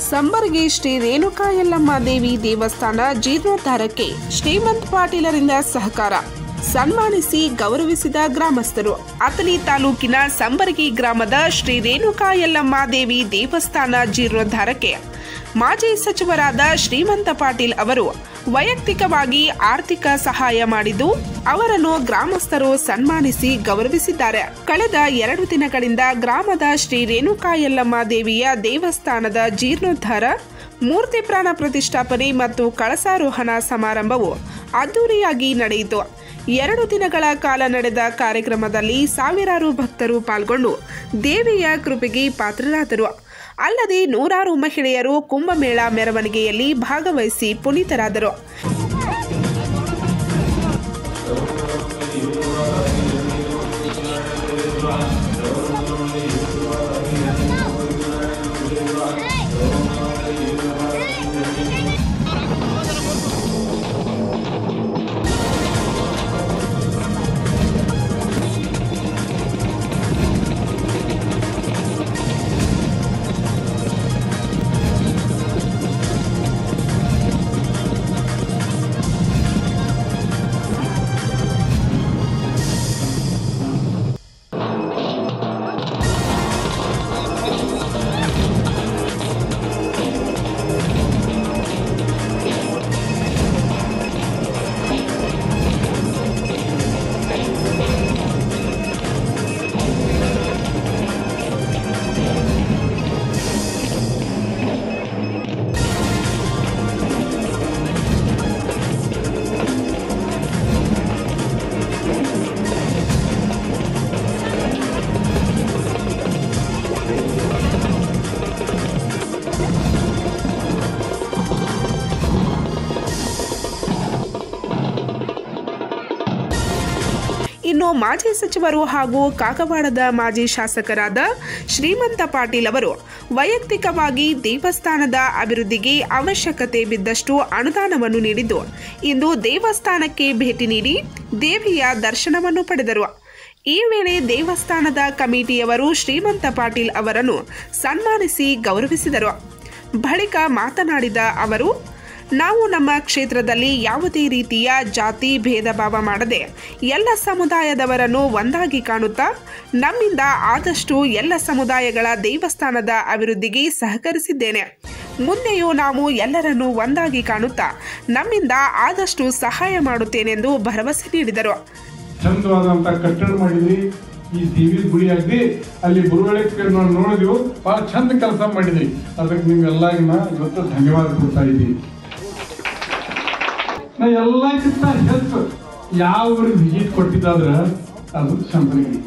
ಸಂಬರ್ಗಿ ಶ್ರೀ ರೇಣುಕಾ ಯಲ್ಲಮ್ಮ ದೇವಿ ದೇವಸ್ಥಾನ ಜೀರ್ಣೋದ್ಧಾರಕ್ಕೆ ಶ್ರೀಮಂತ್ ಪಾಟೀಲರಿಂದ ಸಹಕಾರ ಸನ್ಮಾನಿಸಿ ಗೌರವಿಸಿದ ಗ್ರಾಮಸ್ಥರು ಅತಲಿ ತಾಲೂಕಿನ ಸಂಬರ್ಗಿ ಗ್ರಾಮದ ಶ್ರೀ ರೇಣುಕಾ ಯಲ್ಲಮ್ಮ ದೇವಿ ದೇವಸ್ಥಾನ ಜೀರ್ಣೋದ್ಧಾರಕ್ಕೆ ಮಾಜಿ ಸಚಿವರಾದ ಶ್ರೀಮಂತ ಪಾಟೀಲ್ ಅವರು ವೈಯಕ್ತಿಕವಾಗಿ ಆರ್ಥಿಕ ಸಹಾಯ ಮಾಡಿದ್ದು ಅವರನ್ನು ಗ್ರಾಮಸ್ಥರು ಸನ್ಮಾನಿಸಿ ಗೌರವಿಸಿದ್ದಾರೆ ಕಳೆದ ಎರಡು ದಿನಗಳಿಂದ ಗ್ರಾಮದ ಶ್ರೀ ರೇಣುಕಾ ಯಲ್ಲಮ್ಮ ದೇವಿಯ ದೇವಸ್ಥಾನದ ಜೀರ್ಣೋದ್ಧಾರ ಮೂರ್ತಿ ಪ್ರಾಣ ಪ್ರತಿಷ್ಠಾಪನೆ ಮತ್ತು ಕಳಸಾರೋಹಣ ಸಮಾರಂಭವು ಅದ್ದೂರಿಯಾಗಿ ನಡೆಯಿತು ಎರಡು ದಿನಗಳ ಕಾಲ ನಡೆದ ಕಾರ್ಯಕ್ರಮದಲ್ಲಿ ಸಾವಿರಾರು ಭಕ್ತರು ಪಾಲ್ಗೊಂಡು ದೇವಿಯ ಕೃಪೆಗೆ ಪಾತ್ರರಾದರು ಅಲ್ಲದೆ ನೂರಾರು ಮಹಿಳೆಯರು ಕುಂಭಮೇಳ ಮೆರವಣಿಗೆಯಲ್ಲಿ ಭಾಗವಹಿಸಿ ಪುನೀತರಾದರು ಇನ್ನು ಮಾಜಿ ಸಚಿವರು ಹಾಗೂ ಕಾಗವಾಡದ ಮಾಜಿ ಶಾಸಕರಾದ ಶ್ರೀಮಂತ ಪಾಟೀಲ್ ಅವರು ವೈಯಕ್ತಿಕವಾಗಿ ದೇವಸ್ಥಾನದ ಅಭಿವೃದ್ಧಿಗೆ ಅವಶ್ಯಕತೆ ಬಿದ್ದಷ್ಟು ಅನುದಾನವನ್ನು ನೀಡಿದ್ದು ಇಂದು ದೇವಸ್ಥಾನಕ್ಕೆ ಭೇಟಿ ನೀಡಿ ದೇವಿಯ ದರ್ಶನವನ್ನು ಪಡೆದರು ಈ ವೇಳೆ ದೇವಸ್ಥಾನದ ಕಮಿಟಿಯವರು ಶ್ರೀಮಂತ ಪಾಟೀಲ್ ಅವರನ್ನು ಸನ್ಮಾನಿಸಿ ಗೌರವಿಸಿದರು ಬಳಿಕ ಮಾತನಾಡಿದ ಅವರು ನಾವು ನಮ್ಮ ಕ್ಷೇತ್ರದಲ್ಲಿ ಯಾವುದೇ ರೀತಿಯ ಜಾತಿ ಭೇದ ಭಾವ ಮಾಡದೆ ಎಲ್ಲ ಸಮುದಾಯದವರನ್ನು ಒಂದಾಗಿ ಕಾಣುತ್ತಾ ನಮ್ಮಿಂದ ಆದಷ್ಟು ಎಲ್ಲ ಸಮುದಾಯಗಳ ದೇವಸ್ಥಾನದ ಅಭಿವೃದ್ಧಿಗೆ ಸಹಕರಿಸಿದ್ದೇನೆ ಮುಂದೆಯೂ ನಾವು ಎಲ್ಲರನ್ನೂ ಒಂದಾಗಿ ಕಾಣುತ್ತಾ ನಮ್ಮಿಂದ ಆದಷ್ಟು ಸಹಾಯ ಮಾಡುತ್ತೇನೆಂದು ಭರವಸೆ ನೀಡಿದರು ಚಂದವಾದಂತ ಕಟ್ಟಡ ಮಾಡಿದ್ರಿ ಈ ದೇವಿ ಗುಡಿ ಆಗಲಿ ಅಲ್ಲಿ ಬರುವಳಿಕೆ ನಾವು ನೋಡಿದ್ವು ಬಹಳ ಚಂದ ಕೆಲಸ ಮಾಡಿದ್ರಿ ಅದಕ್ಕೆ ನಿಮ್ಗೆಲ್ಲ ಇವತ್ತು ಧನ್ಯವಾದ ಕೊಡ್ತಾ ಇದ್ದೀವಿ ನಾ ಎಲ್ಲಕ್ಕಿಂತ ಹೆಚ್ಚು ಯಾವ ವಿಸಿಟ್ ಕೊಟ್ಟಿದ್ದಾದ್ರ ಅದು ಶಂಬರಿಗೆ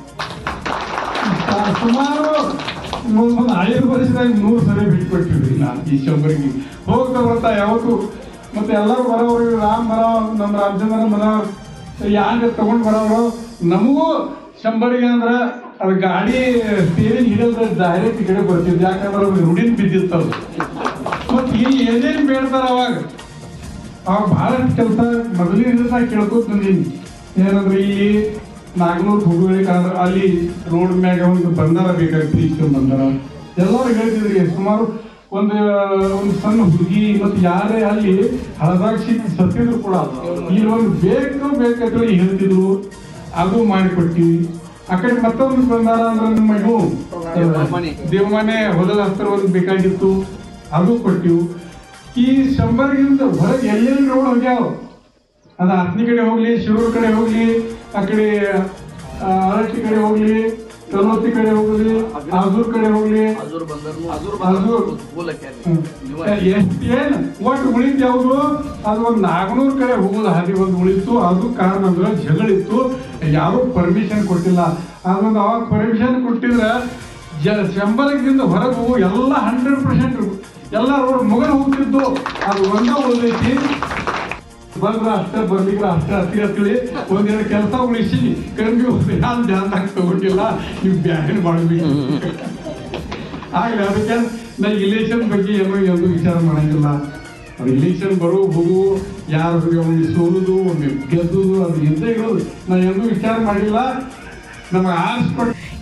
ಸುಮಾರು ಒಂದು ಐದು ವರ್ಷದಾಗ ನೂರು ಸರಿ ಭೇಟಿ ಕೊಟ್ಟಿದ್ರಿ ನಾನು ಈ ಶಂಬರಿಗೆ ಹೋಗ್ತಾ ಬರ್ತಾ ಯಾವತ್ತು ಮತ್ತೆ ಎಲ್ಲರೂ ಬರೋರು ರಾಮ್ ಬರೋ ನಮ್ಮ ರಾಮಚಂದ್ರ ಬರೋ ಯಾರು ತಗೊಂಡ್ ಬರೋರು ನಮಗೂ ಶಂಬರಿಗೆ ಅಂದ್ರ ಅದು ಗಾಡಿ ಸ್ಟೇರಿಂಗ್ ಹಿಡಿದ್ರೆ ಡೈರೆಕ್ಟ್ ಈ ಕಡೆ ಬರ್ತಿದ್ದು ಯಾಕಂದ್ರೆ ಅದು ರೂಢಿನ ಬಿದ್ದಿತ್ತು ಅದು ಮತ್ತೆ ಇಲ್ಲಿ ಏನೇನು ಬೇಡ್ತಾರ ಅವಾಗ ಅವಾಗ ಬಹಳಷ್ಟು ಕೆಲಸ ಮೊದಲಿನಿಂದ ನಾ ಕೇಳ್ಕೊತ ಬಂದೀನಿ ಏನಂದ್ರೆ ಇಲ್ಲಿ ನಾಗನೂರು ಹೋಗುಗಳಿಗೆ ಅಲ್ಲಿ ರೋಡ್ ಮ್ಯಾಗ ಒಂದು ಬಂದಾರ ಬೇಕಾಗ್ತದೆ ಇಷ್ಟೊಂದು ಬಂದಾರ ಎಲ್ಲರೂ ಹೇಳ್ತಿದ್ರಿ ಸುಮಾರು ಒಂದು ಒಂದು ಸಣ್ಣ ಹುಡುಗಿ ಮತ್ತೆ ಯಾರೇ ಅಲ್ಲಿ ಹಳದಾಕ್ಷಿ ಸತ್ತಿದ್ರು ಕೂಡ ಇಲ್ಲಿ ಒಂದು ಬೇಕು ಬೇಕಂತ ಹೇಳ್ತಿದ್ರು ಅದು ಮಾಡಿಕೊಟ್ಟಿವಿ ಆ ಕಡೆ ಮತ್ತೊಂದು ಬಂದಾರ ಅಂದ್ರೆ ನಮ್ಮ ಇವು ದೇವಮನೆ ಹೊಲದ ಹತ್ರ ಒಂದು ಬೇಕಾಗಿತ್ತು ಅದು ಕೊಟ್ಟಿವು ಈ ಶಂಬರ್ಗಿಂತ ಹೊರಗೆ ಎಲ್ಲೆಲ್ಲಿ ರೋಡ್ ಹೋಗ್ಯಾವ ಅದು ಹತ್ತನೇ ಕಡೆ ಹೋಗ್ಲಿ ಶಿರೂರ್ ಕಡೆ ಹೋಗ್ಲಿ ಆ ಕಡೆ ಆ, ಅರಟ್ಟಿ ಕಡೆ ಹೋಗ್ಲಿ ಕಲೋತಿ ಕಡೆ ಹೋಗ್ಲಿ ಆಜೂರ್ ಕಡೆ ಹೋಗ್ಲಿ ಅಜೂರ್ ಬಂದರು ಅಜೂರ್ ಅಜೂರ್. ಮೂಲಕ್ಕೆ ಹ್ಮ್. ಎಷ್ಟ್ ಏನ್ ಒಟ್ಟು ಉಳಿತು ಯಾವುದು ಅದು ಒಂದು ನಾಲ್ಕನೂರು ಕಡೆ ಹೋಗೋದು ಹಾದಿ ಒಂದು ಉಳಿತು ಅದು ಕಾರಣ ಅಂದ್ರೆ ಜಗಳಿತ್ತು ಯಾರು ಪರ್ಮಿಷನ್ ಕೊಟ್ಟಿಲ್ಲ ಅದೊಂದು ಅವಾಗ ಪರ್ಮಿಷನ್ ಕೊಟ್ಟಿದ್ರೆ ಜ ಶಂಬರದಿಂದ ಹೊರಗು ಎಲ್ಲ ಹಂಡ್ರೆಡ್ ಪರ್ಸೆಂಟ್ ಎಲ್ಲ ರೋಡ್ ಮುಗಲ್ ಹೋಗ್ತಿದ್ದು ಅದು ಒಂದೇ ಉಳಿದೈತಿ ಬಂದ್ರ ಅಷ್ಟೇ ಬರ್ಲಿಕ್ಕೆ ಅಷ್ಟೇ ಹತ್ತಿ ಹತ್ತಲಿ ಒಂದೆರಡು ಕೆಲಸ ಉಳಿಸಿ ಕಡಿಮೆ ಹೋಗಿ ನಾನು ಧ್ಯಾನ ತಗೊಂಡಿಲ್ಲ ನೀವು ಬ್ಯಾನ್ ಮಾಡಬೇಕು ಆಗ್ಲಿ ಅದಕ್ಕೆ ನಾ ಇಲೇಷನ್ ಬಗ್ಗೆ ಏನೋ ಎಂದು ವಿಚಾರ ಮಾಡಂಗಿಲ್ಲ ಅದು ಇಲೇಷನ್ ಬರೋ ಹೋಗು ಯಾರು ಒಮ್ಮೆ ಸೋಲುದು ಒಮ್ಮೆ ಗೆದ್ದುದು ಅದು ಇದ್ದೇ ಇರೋದು ನಾ ಎಂದೂ ವಿಚಾರ ಮಾಡಿಲ್ಲ ನಮಗೆ ಆರಿಸ್ಕೊಟ್ಟು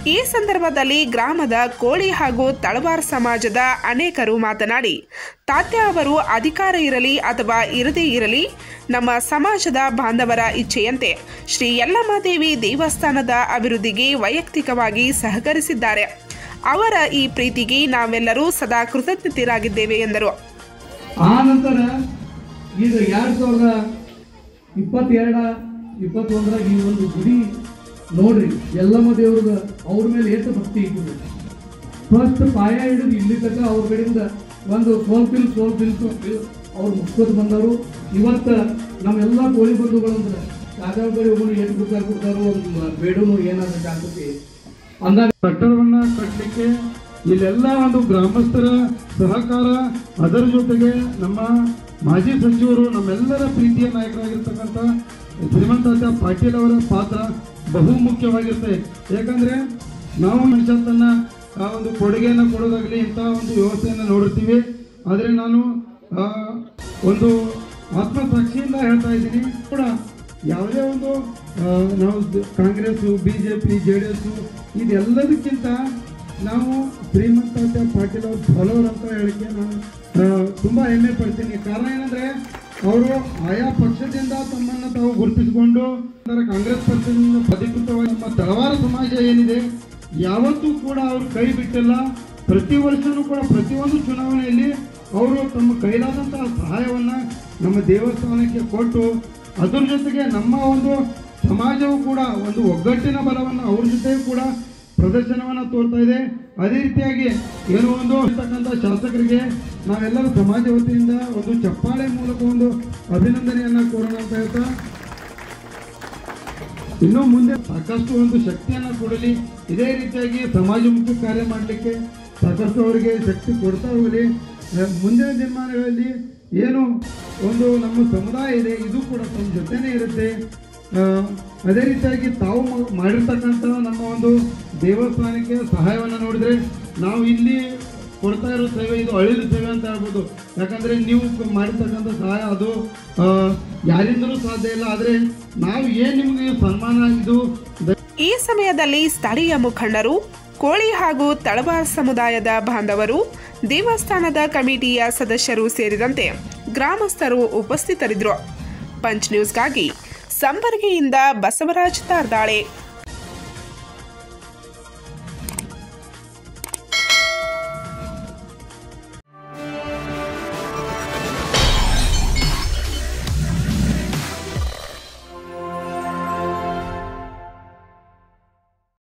ಈ ಸಂದರ್ಭದಲ್ಲಿ ಗ್ರಾಮದ ಕೋಳಿ ಹಾಗೂ ತಳವಾರ್ ಸಮಾಜದ ಅನೇಕರು ಮಾತನಾಡಿ ತಾತ್ಯ ಅವರು ಅಧಿಕಾರ ಇರಲಿ ಅಥವಾ ಇರದೇ ಇರಲಿ ನಮ್ಮ ಸಮಾಜದ ಬಾಂಧವರ ಇಚ್ಛೆಯಂತೆ ಶ್ರೀ ಯಲ್ಲಮ್ಮದೇವಿ ದೇವಸ್ಥಾನದ ಅಭಿವೃದ್ಧಿಗೆ ವೈಯಕ್ತಿಕವಾಗಿ ಸಹಕರಿಸಿದ್ದಾರೆ ಅವರ ಈ ಪ್ರೀತಿಗೆ ನಾವೆಲ್ಲರೂ ಸದಾ ಕೃತಜ್ಞತೆರಾಗಿದ್ದೇವೆ ಎಂದರು ಆ ನಂತರ ಈಗ ಎರಡು ಸಾವಿರದ ಇಪ್ಪತ್ತೆರಡ ಇಪ್ಪತ್ತೊಂದರಾಗ ಈ ಒಂದು ಗುಡಿ ನೋಡ್ರಿ ಎಲ್ಲಮ್ಮ ದೇವ್ರದ ಅವ್ರ ಮೇಲೆ ಎಷ್ಟು ಭಕ್ತಿ ಇಟ್ಟಿದೆ ಫಸ್ಟ್ ಪಾಯ ಹಿಡಿದು ಇಲ್ಲಿ ತನಕ ಅವ್ರ ಕಡೆಯಿಂದ ಒಂದು ಸೋಲ್ಪಿಲ್ ಸೋಲ್ಪಿಲ್ ಅವ್ರು ಮುಗ್ಸ್ಕೊತ ಬಂದವರು ಇವತ್ತು ನಮ್ಮೆಲ್ಲ ಕೋಳಿ ಬಂಧುಗಳಂದ್ರೆ ಕಾಗಾವ್ ಕಡೆ ಒಬ್ಬರು ಎಷ್ಟು ಕೊಡ್ತಾರೆ ಕೊಡ್ತಾರೋ ಒಂದು ಬೇಡೂನು ಏನಾದ್ರು ಜಾಗೃತಿ ಅಂದಾಗ ಕಟ್ಟಡವನ್ನ ಕಟ್ಟಲಿಕ್ಕೆ ಇಲ್ಲೆಲ್ಲ ಒಂದು ಗ್ರಾಮಸ್ಥರ ಸಹಕಾರ ಅದರ ಜೊತೆಗೆ ನಮ್ಮ ಮಾಜಿ ಸಚಿವರು ನಮ್ಮೆಲ್ಲರ ಪ್ರೀತಿಯ ನಾಯಕರಾಗಿರ್ತಕ್ಕಂಥ ಶ್ರೀಮಂತಾಚಾರ್ಯ ಪಾಟೀಲ್ ಅವರ ಪಾತ್ರ ಬಹು ಮುಖ್ಯವಾಗಿರುತ್ತೆ ಯಾಕಂದ್ರೆ ನಾವು ಮನುಷ್ಯತನ ಆ ಒಂದು ಕೊಡುಗೆಯನ್ನು ಕೊಡೋದಾಗಲಿ ಇಂತಹ ಒಂದು ವ್ಯವಸ್ಥೆಯನ್ನು ನೋಡಿರ್ತೀವಿ ಆದರೆ ನಾನು ಆ, ಒಂದು ಆತ್ಮಸಾಕ್ಷಿಯಿಂದ ಹೇಳ್ತಾ ಇದ್ದೀನಿ ಕೂಡ ಯಾವುದೇ ಒಂದು ಆ, ನಾವು ದ- Congress B J P J D S ಇದೆಲ್ಲದಕ್ಕಿಂತ ನಾವು ಶ್ರೀಮಂತ ಪಾಟೀಲ್ ಅವ್ರ ಫಾಲೋವರ್ ಅಂತ ಹೇಳಿಕೆ ನಾನು ಆ, ತುಂಬಾ ಹೆಮ್ಮೆ ಪಡ್ತೀನಿ ಕಾರಣ ಏನಂದ್ರೆ ಅವರು ಆಯಾ ಪಕ್ಷದಿಂದ ತಮ್ಮನ್ನು ತಾವು ಗುರುತಿಸಿಕೊಂಡು ಅಂದರೆ ಕಾಂಗ್ರೆಸ್ ಪಕ್ಷದಿಂದ ಅಧಿಕೃತವಾಗಿ ನಮ್ಮ ತಳವಾರ ಸಮಾಜ ಏನಿದೆ ಯಾವತ್ತೂ ಕೂಡ ಅವರು ಕೈ ಬಿಟ್ಟಿಲ್ಲ ಪ್ರತಿ ವರ್ಷನೂ ಕೂಡ ಪ್ರತಿಯೊಂದು ಚುನಾವಣೆಯಲ್ಲಿ ಅವರು ತಮ್ಮ ಕೈಲಾದಂತಹ ಸಹಾಯವನ್ನ ನಮ್ಮ ದೇವಸ್ಥಾನಕ್ಕೆ ಕೊಟ್ಟು ಅದ್ರ ಜೊತೆಗೆ ನಮ್ಮ ಒಂದು ಸಮಾಜವು ಕೂಡ ಒಂದು ಒಗ್ಗಟ್ಟಿನ ಬಲವನ್ನು ಅವ್ರ ಜೊತೆ ಕೂಡ ಪ್ರದರ್ಶನವನ್ನು ತೋರ್ತಾ ಇದೆ ಅದೇ ರೀತಿಯಾಗಿ ಏನೋ ಒಂದು ಇರ್ತಕ್ಕಂಥ ಶಾಸಕರಿಗೆ ನಾವೆಲ್ಲರೂ ಸಮಾಜ ವತಿಯಿಂದ ಒಂದು ಚಪ್ಪಾಳೆ ಮೂಲಕ ಒಂದು ಅಭಿನಂದನೆಯನ್ನ ಕೋರೋಣ ಅಂತ ಹೇಳ್ತಾ ಇನ್ನು ಮುಂದೆ ಸಾಕಷ್ಟು ಒಂದು ಶಕ್ತಿಯನ್ನ ಕೊಡಲಿ ಇದೇ ರೀತಿಯಾಗಿ ಸಮಾಜಮುಖಿ ಕಾರ್ಯ ಮಾಡಲಿಕ್ಕೆ ಸಾಕಷ್ಟು ಅವರಿಗೆ ಶಕ್ತಿ ಕೊಡ್ತಾ ಹೋಗಲಿ ಆ, ಮುಂದಿನ ದಿನಮಾನಗಳಲ್ಲಿ ಏನು ಒಂದು ನಮ್ಮ ಸಮುದಾಯ ಇದೆ ಇದು ಕೂಡ ತಮ್ಮ ಜೊತೆನೇ ಇರುತ್ತೆ ಆ, ಅದೇ ರೀತಿಯಾಗಿ ತಾವು ಮ- ಮಾಡಿರ್ತಕ್ಕಂಥ ನಮ್ಮ ಒಂದು ದೇವಸ್ಥಾನಕ್ಕೆ ಸಹಾಯವನ್ನು ನೋಡಿದ್ರೆ ನಾವು ಇಲ್ಲಿ ಕೊಡ್ತಾ ಇರೋ ಸೇವೆ ಇದು ಅಳಿಲು ಸೇವೆ ಅಂತ ಹೇಳ್ಬೋದು ಯಾಕಂದ್ರೆ ನೀವು ಕ- ಮಾಡಿರ್ತಕ್ಕಂಥ ಸಹಾಯ ಅದು ಆ, ಯಾರಿಂದಲೂ ಸಾಧ್ಯ ಇಲ್ಲ ಆದರೆ ನಾವು ಏನು ನಿಮಗೆ ಸನ್ಮಾನ ಇದು ದ- ಈ ಸಮಯದಲ್ಲಿ ಸ್ಥಳೀಯ ಮುಖಂಡರು ಕೋಳಿ ಹಾಗೂ ತಳವಾರ್ ಸಮುದಾಯದ ಬಾಂಧವರು ದೇವಸ್ಥಾನದ ಕಮಿಟಿಯ ಸದಸ್ಯರು ಸೇರಿದಂತೆ ಗ್ರಾಮಸ್ಥರು ಉಪಸ್ಥಿತರಿದ್ದರು ಪಂಚ್ ನ್ಯೂಸ್ಗಾಗಿ ಸಂಬರ್ಗಿಯಿಂದ ಬಸವರಾಜ್ ತಾರ್ದಾಳೆ